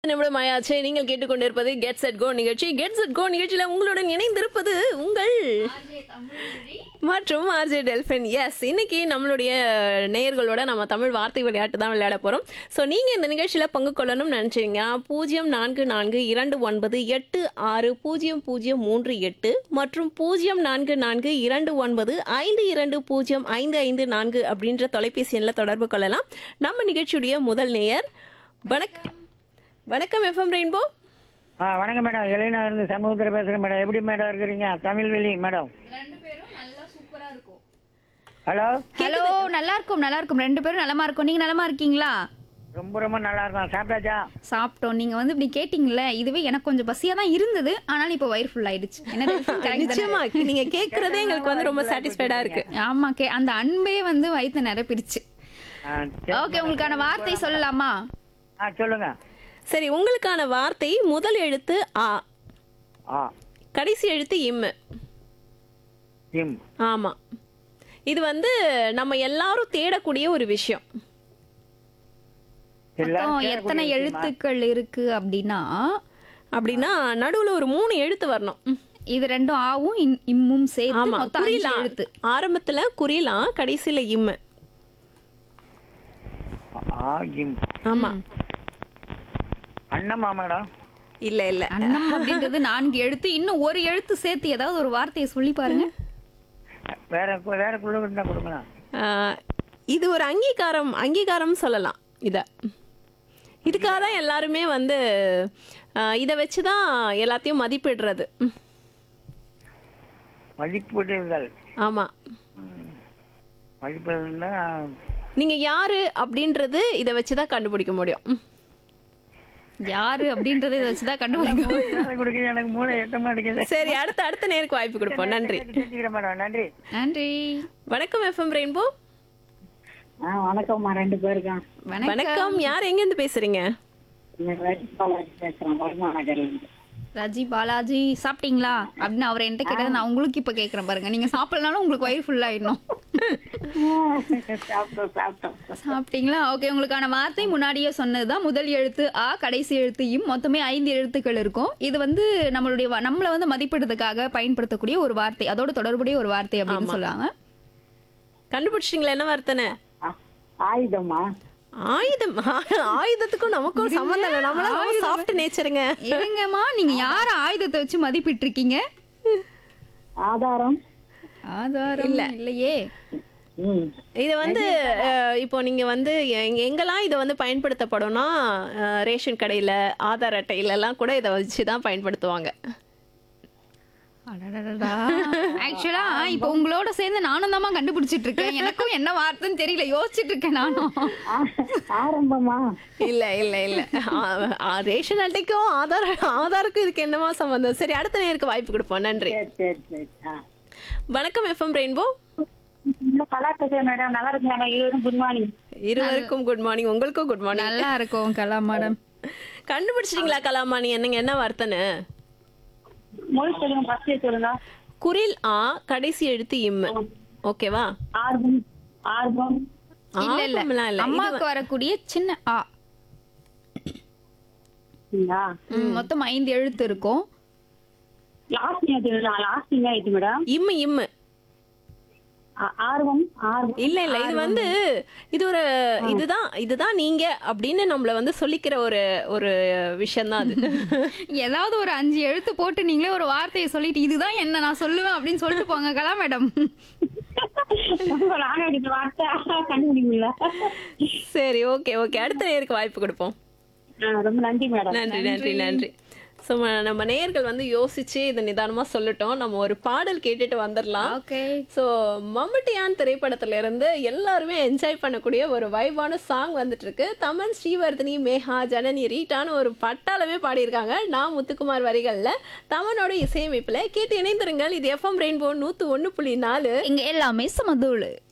நிமிடம் ஆயாச்சு நீங்கள் கேட்டுக்கொண்டிருப்பது கெட் செட் கோ நிகழ்ச்சி கெட் செட் கோ நிகழ்ச்சியில உங்களுடன் இணைந்திருப்பது உங்கள் மற்றும் ஆர்ஜே டெல்ஃபின் எஸ் இன்னைக்கு நம்மளுடைய நேயர்களோட நம்ம தமிழ் வார்த்தை விளையாட்டு தான் விளையாட போறோம் ஸோ நீங்க இந்த நிகழ்ச்சியில பங்கு கொள்ளணும்னு நினைச்சீங்க பூஜ்ஜியம் நான்கு நான்கு இரண்டு ஒன்பது எட்டு ஆறு பூஜ்ஜியம் பூஜ்ஜியம் மூன்று எட்டு மற்றும் பூஜ்ஜியம் நான்கு நான்கு இரண்டு ஒன்பது ஐந்து இரண்டு பூஜ்ஜியம் ஐந்து ஐந்து நான்கு அப்படின்ற தொலைபேசி எண்ணில் தொடர்பு கொள்ளலாம் நம்ம நிகழ்ச்சியுடைய முதல் நேயர் வணக்கம் வணக்கம் எஃப்எம் ரெயின்போ ஆ வணக்கம் மேடம் இளைஞா இருந்து சமூகத்தில் பேசுகிறேன் மேடம் எப்படி மேடம் இருக்கிறீங்க தமிழ்வெளி மேடம் ஹலோ ஹலோ நல்லா இருக்கும் நல்லா இருக்கும் ரெண்டு பேரும் நலமா இருக்கும் நீங்க நலமா இருக்கீங்களா ரொம்ப ரொம்ப நல்லா இருக்கும் சாப்பிட்டாச்சா சாப்பிட்டோம் நீங்க வந்து இப்படி கேட்டீங்கல்ல இதுவே எனக்கு கொஞ்சம் பசியா தான் இருந்தது ஆனாலும் இப்போ வயிறு ஃபுல் ஆயிடுச்சு என்ன correct தானே? நிச்சயமா நீங்க கேக்குறதே எங்களுக்கு வந்து ரொம்ப சாட்டிஸ்ஃபைடா இருக்கு ஆமா கே அந்த அன்பே வந்து வயிற்று நிரப்பிடுச்சு ஆ சரி. ஓகே உங்களுக்கான வார்த்தை சொல்லலாமா ஆ சொல்லுங்க சரி உங்களுக்கான வார்த்தை முதல் எழுத்து ஆ ஆ கடைசி எழுத்து இம்மு இம் ஆமா இது வந்து நம்ம எல்லாரும் தேடக்கூடிய ஒரு விஷயம் எல்லாரும் மொத்தம் எத்தனை கேட்கக்கூடிய எழுத்துக்கள் இருக்கு அப்படின்னா அப்படின்னா நடுவுல ஒரு மூணு எழுத்து வரணும் ம். இது ரெண்டும் ஆவும் இன்- இம்மும் சேர்த்து ஆமா மொத்தம் அஞ்சு குறிலாம் எழுத்து ஆரம்பத்துல குறிலாம் கடைசியில இம்மு விஷயமா? ஆ இம் ஆமா அண்ணம்மா மேடம் இல்ல இல்ல அன்னம் அப்படின்றது நான்கு எழுத்து இன்னும் ஒரு எழுத்து சேர்த்து ஏதாவது ஒரு வார்த்தையை சொல்லி பாருங்க வேற கு- வேற குழு இருந்தா கொடுங்களேன் ஆ, இது ஒரு அங்கீகாரம் அங்கீகாரம் சொல்லலாம் இத இதுக்காக தான் எல்லாருமே வந்து ஆ, இத வச்சு தான் எல்லாத்தையும் மதிப்பிடுறது ம். மதிப்பீடுகள் ஆமா மதிப்பீடுன்னா நீங்க யாரு அப்படின்றது இத வச்சு தான் கண்டுபிடிக்க முடியும் ம். யாரு அப்படின்றத இதை வச்சுதான் கண்டுபிடிக்கும் வேலை கொடுக்குது எனக்கு மூளை எட்ட மாட்டேங்குது சரி அடுத்த அடுத்த நேருக்கு வாய்ப்பு கொடுப்போம் நன்றி தெரிஞ்சுக்கிறேன் மேடம் நன்றி நன்றி வணக்கம் எஃப்எம் ரெயின்போ ஆ வணக்கம்மா ரெண்டு பேருக்கும் வணக்கம் வணக்கம் யார் எங்க இருந்து பேசுறீங்க நான் ரஜி பாலாஜி பேசுறேன் வருமா நகர்ல இருந்து ராஜி பாலாஜி சாப்பிட்டீங்களா அப்படின்னு அவர் என்கிட்ட கேட்டதை நான் உங்களுக்கு இப்ப கேக்குறேன் பாருங்க நீங்க சாப்பிடலனாலும் உங்களுக்கு வயிறு ஃபுல் ஆயிடணும் சாப்பிட்டோம் சாப்பிட்டோம் சாப்பிட்டீங்களா ஓகே உங்களுக்கான வார்த்தை முன்னாடியே சொன்னதுதான் முதல் எழுத்து ஆ கடைசி எழுத்து இம் மொத்தமே ஐந்து எழுத்துக்கள் இருக்கும் இது வந்து நம்மளுடைய வ- நம்மள வந்து மதிப்பிடுறதுக்காக பயன்படுத்தக்கூடிய ஒரு வார்த்தை அதோட தொடர்புடைய ஒரு வார்த்தை அப்படின்னு சொல்லுவாங்க கண்டுபிடிச்சிட்டீங்களா என்ன வார்த்தைன்னு ஆ, ஆயுதமா ஆயுதம் ஆயுதத்துக்கும் நமக்கும் சம்மந்தம் இல்லை நம்மளாம் சாஃப்ட் நேச்சருங்க இருங்கம்மா நீங்க யார ஆயுதத்தை வச்சு மதிப்பிட்டு இருக்கீங்க ஆதாரம் ஆதாரம் இல்லையே ம் இது வந்து அஹ், இப்போ நீங்க வந்து எங்க- எங்கெல்லாம் இதை வந்து பயன்படுத்தப்படும்னா அஹ், ரேஷன் கடையில ஆதார் அட்டையில எல்லாம் கூட இதை வச்சு தான் பயன்படுத்துவாங்க ஆக்சுவலா இப்ப உங்களோட சேர்ந்து நானும் தான் கண்டுபிடிச்சிட்டு இருக்கேன் எனக்கும் என்ன வார்த்தைன்னு தெரியல யோசிச்சுட்டு இருக்கேன் நானும் ஆ- ஆரம்பமா இல்ல இல்ல இல்ல ஆ- ஆ, ரேஷன் அட்டைக்கும் ஆதார் ஆதாருக்கும் இதுக்கு என்னமா சம்பந்தம் சரி அடுத்த நேருக்கு வாய்ப்பு கொடுப்போம் நன்றி சரி சரி சரி ஆ வணக்கம் எஃப்எம் ரெயின்போ இந்த கலா பேசுறேன் மேடம் நல்லா இருக்கீங்க இருவரும் குட் மார்னிங் இருவருக்கும் குட் மார்னிங் உங்களுக்கும் குட் மார்னிங் நல்லா இருக்கும் கலா மேடம் கண்டுபிடிச்சிட்டீங்களா கலாமாணி என்னங்க என்ன வார்த்தைன்னு மொழி சொல்லுங்க ஃபர்ஸ்ட் சொல்லுங்க குரில் ஆ கடைசி எழுத்து இம்மு ஓகேவா ஆர்வம் ஆர்வம் இல்ல இல்ல ஆர்வம்லாம் இல்ல இது அம்மாவுக்கு வரக்கூடிய சின்ன ஆ சரிங்களா ம், மொத்தம் ஐந்து எழுத்து இருக்கும் லாஸ்ட் நேற்று லாஸ்ட் ஆயிடுச்சு மேடம் இம்மு இம்மு ஆ- ஆர்வம் ஆர்வம் இல்ல இல்ல இது வந்து இது ஒரு இதுதான் இதுதான் நீங்க அப்படின்னு நம்மள வந்து சொல்லிக்கிற ஒரு ஒரு விஷயம் தான் அது ஏதாவது ஒரு அஞ்சு எழுத்து போட்டு நீங்களே ஒரு வார்த்தையை சொல்லிட்டு இதுதான் என்ன நான் சொல்லுவேன் அப்படின்னு சொல்லிட்டு போங்க கலா மேடம் நாங்க இந்த வார்த்தை கண்டுபிடிக்கல சரி ஓகே ஓகே அடுத்த நேருக்கு வாய்ப்பு கொடுப்போம் ஆ, ரொம்ப நன்றி மேடம் நன்றி நன்றி நன்றி ஸோ நம்ம நேயர்கள் வந்து யோசிச்சு இதை நிதானமா சொல்லட்டும் நம்ம ஒரு பாடல் கேட்டுட்டு வந்துடலாம் ஓகே ஸோ மம்முட்டியான் திரைப்படத்துல இருந்து எல்லாருமே என்ஜாய் பண்ணக்கூடிய ஒரு வைபான சாங் வந்துட்டு இருக்கு தமன் ஸ்ரீவர்தினி மேகா ஜனனி ரீட்டான்னு ஒரு பட்டாளமே பாடியிருக்காங்க நான் முத்துக்குமார் வரிகள்ல தமனோட இசையமைப்புல கேட்டு இணைந்திருங்கள் இது எஃப்எம் ரெயின்போ நூத்து ஒண்ணு புள்ளி நாலு இங்க எல்லாமே சமதூளு